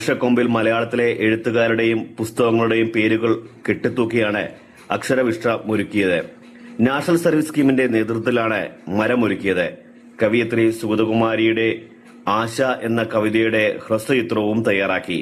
വൃക്ഷക്കൊമ്പിൽ മലയാളത്തിലെ എഴുത്തുകാരുടെയും പുസ്തകങ്ങളുടെയും പേരുകൾ കെട്ടിത്തൂക്കിയാണ് അക്ഷരവിഷ്ട ഒരുക്കിയത് നാഷണൽ സർവീസ് സ്കീമിന്റെ നേതൃത്വത്തിലാണ് മരമൊരുക്കിയത് കവിയത്രി സുഗതകുമാരിയുടെ ആശ എന്ന കവിതയുടെ ഹ്രസ്വചിത്രവും തയ്യാറാക്കി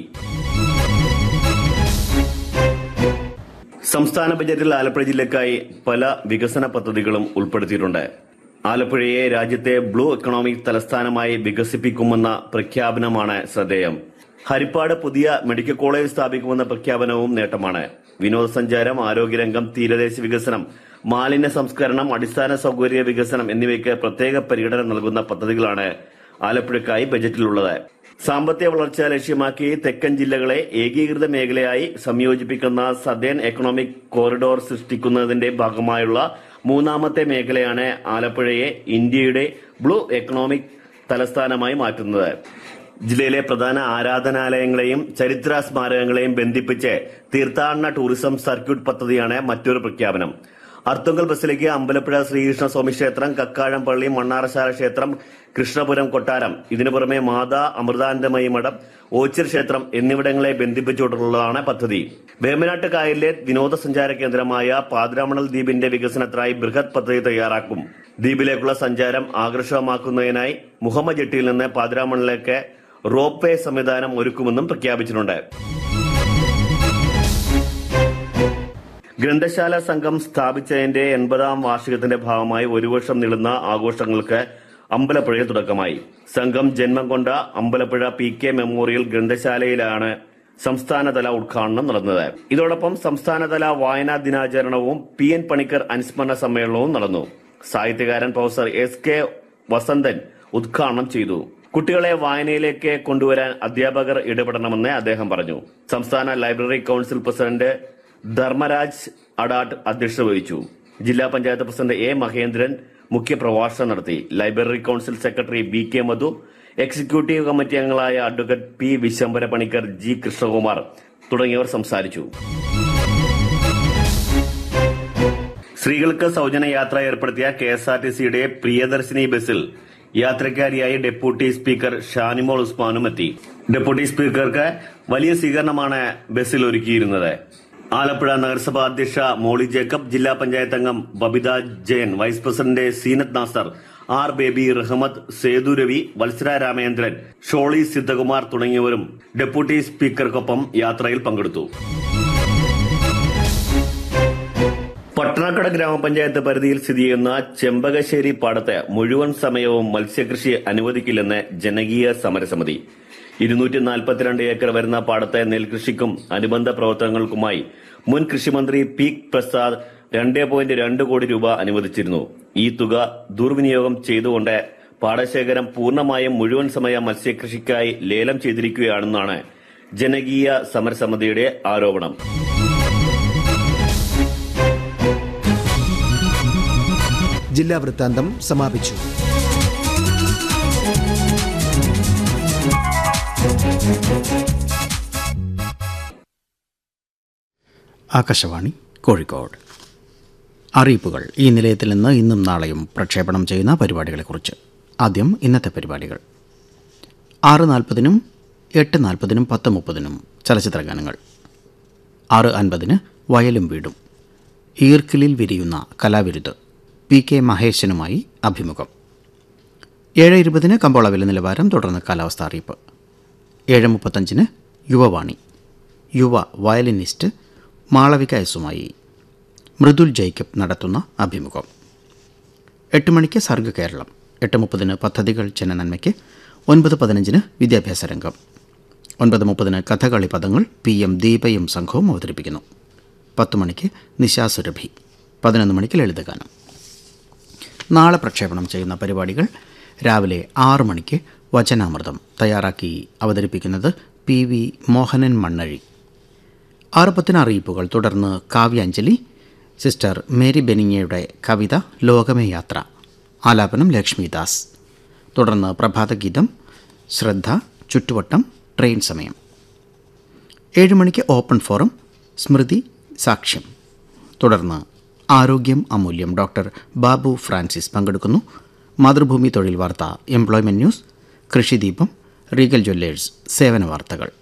സംസ്ഥാന ബജറ്റിൽ ആലപ്പുഴ ജില്ലയ്ക്കായി പല വികസന പദ്ധതികളും ഉൾപ്പെടുത്തിയിട്ടുണ്ട് ആലപ്പുഴയെ രാജ്യത്തെ ബ്ലൂ എക്കണോമിക് തലസ്ഥാനമായി വികസിപ്പിക്കുമെന്ന പ്രഖ്യാപനമാണ് ശ്രദ്ധേയം ഹരിപ്പാട് പുതിയ മെഡിക്കൽ കോളേജ് സ്ഥാപിക്കുമെന്ന പ്രഖ്യാപനവും നേട്ടമാണ് വിനോദസഞ്ചാരം ആരോഗ്യരംഗം തീരദേശ വികസനം മാലിന്യ സംസ്കരണം അടിസ്ഥാന സൗകര്യ വികസനം എന്നിവയ്ക്ക് പ്രത്യേക പരിഗണന നൽകുന്ന പദ്ധതികളാണ് ആലപ്പുഴയ്ക്കായി ബജറ്റിലുള്ളത് സാമ്പത്തിക വളർച്ച ലക്ഷ്യമാക്കി തെക്കൻ ജില്ലകളെ ഏകീകൃത മേഖലയായി സംയോജിപ്പിക്കുന്ന സദേൺ എക്കണോമിക് കോറിഡോർ സൃഷ്ടിക്കുന്നതിന്റെ ഭാഗമായുള്ള മൂന്നാമത്തെ മേഖലയാണ് ആലപ്പുഴയെ ഇന്ത്യയുടെ ബ്ലൂ എക്കണോമിക് തലസ്ഥാനമായി മാറ്റുന്നത് ജില്ലയിലെ പ്രധാന ആരാധനാലയങ്ങളെയും ചരിത്ര സ്മാരകങ്ങളെയും ബന്ധിപ്പിച്ച് തീർത്ഥാടന ടൂറിസം സർക്യൂട്ട് പദ്ധതിയാണ് മറ്റൊരു പ്രഖ്യാപനം അർത്തുങ്കൽ ബസിലേക്ക് അമ്പലപ്പുഴ ശ്രീകൃഷ്ണ സ്വാമി ക്ഷേത്രം കക്കാഴം പള്ളി മണ്ണാറശാല ക്ഷേത്രം കൃഷ്ണപുരം കൊട്ടാരം ഇതിനു പുറമെ മാതാ അമൃതാനന്ദമയി മഠം ഓച്ചിർ ക്ഷേത്രം എന്നിവിടങ്ങളെ ബന്ധിപ്പിച്ചുകൊണ്ടുള്ളതാണ് പദ്ധതി വേമ്പനാട്ട് കായലിലെ വിനോദസഞ്ചാര കേന്ദ്രമായ പാതിരാമണൽ ദ്വീപിന്റെ വികസനത്തിനായി ബൃഹത് പദ്ധതി തയ്യാറാക്കും ദ്വീപിലേക്കുള്ള സഞ്ചാരം ആകർഷകമാക്കുന്നതിനായി മുഹമ്മദ് ജെട്ടിയിൽ നിന്ന് പാതിരാമണലിലേക്ക് റോപ്പ് വേ സംവിധാനം ഒരുക്കുമെന്നും പ്രഖ്യാപിച്ചിട്ടുണ്ട് ഗ്രന്ഥശാല സംഘം സ്ഥാപിച്ചതിന്റെ എൺപതാം വാർഷികത്തിന്റെ ഭാഗമായി ഒരു വർഷം നീളുന്ന ആഘോഷങ്ങൾക്ക് അമ്പലപ്പുഴയിൽ തുടക്കമായി സംഘം ജന്മം കൊണ്ട അമ്പലപ്പുഴ പി കെ മെമ്മോറിയൽ ഗ്രന്ഥശാലയിലാണ് സംസ്ഥാനതല ഉദ്ഘാടനം നടന്നത് ഇതോടൊപ്പം സംസ്ഥാനതല വായനാ ദിനാചരണവും പി എൻ പണിക്കർ അനുസ്മരണ സമ്മേളനവും നടന്നു സാഹിത്യകാരൻ പ്രൊഫസർ എസ് കെ വസന്തൻ ഉദ്ഘാടനം ചെയ്തു കുട്ടികളെ വായനയിലേക്ക് കൊണ്ടുവരാൻ അധ്യാപകർ ഇടപെടണമെന്ന് അദ്ദേഹം പറഞ്ഞു സംസ്ഥാന library council president Dharmaraj Adatt അധ്യക്ഷത വഹിച്ചു ജില്ലാ പഞ്ചായത്ത് പ്രസിഡന്റ് എ മഹേന്ദ്രൻ മുഖ്യപ്രഭാഷണം നടത്തി library council secretary B K Madhu executive committee അംഗങ്ങളായ advocate P Vishambara Panicker G Krishnakumar തുടങ്ങിയവർ സംസാരിച്ചു സ്ത്രീകൾക്ക് സൗജന്യ യാത്ര ഏർപ്പെടുത്തിയ കെ എസ് ആർ ടി സിയുടെ പ്രിയദർശിനി ബസ്സിൽ യാത്രക്കാരിയായി ഡെപ്യൂട്ടി സ്പീക്കർ ഷാനിമോൾ ഉസ്മാനും എത്തി ഡെപ്യൂട്ടി സ്പീക്കർക്ക് വലിയ സ്വീകരണമാണ് ബസ്സിൽ ഒരുക്കിയിരുന്നത് ആലപ്പുഴ നഗരസഭാ അധ്യക്ഷ മോളി ജേക്കബ് ജില്ലാ പഞ്ചായത്ത് അംഗം Babitha Jayan vice president Seenath Nasar R Baby Rahmath Sethu Ravi വത്സര രാമേന്ദ്രൻ ഷോളി സിദ്ധകുമാർ തുടങ്ങിയവരും ഡെപ്യൂട്ടി സ്പീക്കർക്കൊപ്പം യാത്രയിൽ പങ്കെടുത്തു പട്ടണക്കട ഗ്രാമപഞ്ചായത്ത് പരിധിയിൽ സ്ഥിതി ചെയ്യുന്ന ചെമ്പകശ്ശേരി പാടത്ത് മുഴുവൻ സമയവും മത്സ്യകൃഷി അനുവദിക്കില്ലെന്ന് ജനകീയ സമരസമിതി ഇരുന്നൂറ്റി നാൽപ്പത്തിരണ്ട് ഏക്കർ വരുന്ന പാടത്തെ നെൽകൃഷിക്കും അനുബന്ധ പ്രവർത്തനങ്ങൾക്കുമായി മുൻ കൃഷിമന്ത്രി പി പ്രസാദ് രണ്ട് പോയിന്റ് രണ്ട് കോടി രൂപ അനുവദിച്ചിരുന്നു ഈ തുക ദുർവിനിയോഗം ചെയ്തുകൊണ്ട് പാടശേഖരം പൂർണ്ണമായും മുഴുവൻ സമയ മത്സ്യകൃഷിക്കായി ലേലം ചെയ്തിരിക്കുകയാണെന്നാണ് ജനകീയ സമരസമിതിയുടെ ആരോപണം ജില്ലാ വൃത്താന്തം സമാപിച്ചു ആകാശവാണി കോഴിക്കോട് അറിയിപ്പുകൾ ഈ നിലയത്തിൽ നിന്ന് ഇന്നും നാളെയും പ്രക്ഷേപണം ചെയ്യുന്ന പരിപാടികളെക്കുറിച്ച് ആദ്യം ഇന്നത്തെ പരിപാടികൾ ആറ് നാൽപ്പതിനും എട്ട് നാൽപ്പതിനും പത്ത് മുപ്പതിനും ചലച്ചിത്ര ഗാനങ്ങൾ ആറ് അൻപതിന് വയലും വീടും ഈർക്കിലിൽ വിരിയുന്ന കലാവിരുത് പി കെ മഹേശനുമായി അഭിമുഖം ഏഴ് ഇരുപതിന് കമ്പോള വില നിലവാരം തുടർന്ന് കാലാവസ്ഥ അറിയിപ്പ് ഏഴ് മുപ്പത്തഞ്ചിന് യുവവാണി യുവ വയലിനിസ്റ്റ് മാളവിക എസുമായി മൃദുൽ ജേക്കബ് നടത്തുന്ന അഭിമുഖം എട്ട് മണിക്ക് സർഗ കേരളം എട്ട് മുപ്പതിന് പദ്ധതികൾ ജനനന്മയ്ക്ക് ഒൻപത് പതിനഞ്ചിന് വിദ്യാഭ്യാസ രംഗം ഒൻപത് മുപ്പതിന് കഥകളി പദങ്ങൾ പി എം ദീപയും സംഘവും അവതരിപ്പിക്കുന്നു പത്ത് മണിക്ക് നിശാസുരഭി പതിനൊന്ന് മണിക്ക് ലളിതഗാനം നാളെ പ്രക്ഷേപണം ചെയ്യുന്ന പരിപാടികൾ രാവിലെ ആറ് മണിക്ക് വചനാമൃതം തയ്യാറാക്കി അവതരിപ്പിക്കുന്നത് പി വി മോഹനൻ മണ്ണഴി ആറ് പത്തിന് അറിയിപ്പുകൾ തുടർന്ന് കാവ്യാഞ്ജലി സിസ്റ്റർ മേരി ബെനിങ്ങയുടെ കവിത ലോകമേ യാത്ര ആലാപനം ലക്ഷ്മിദാസ് തുടർന്ന് പ്രഭാതഗീതം ശ്രദ്ധ ചുറ്റുവട്ടം ട്രെയിൻ സമയം ഏഴ് മണിക്ക് ഓപ്പൺ ഫോറം സ്മൃതി സാക്ഷ്യം തുടർന്ന് ആരോഗ്യം അമൂല്യം ഡോക്ടർ ബാബു ഫ്രാൻസിസ് പങ്കെടുക്കുന്നു മാതൃഭൂമി തൊഴിൽ വാർത്ത employment news Krishideepam Regal jewellers സേവന വാർത്തകൾ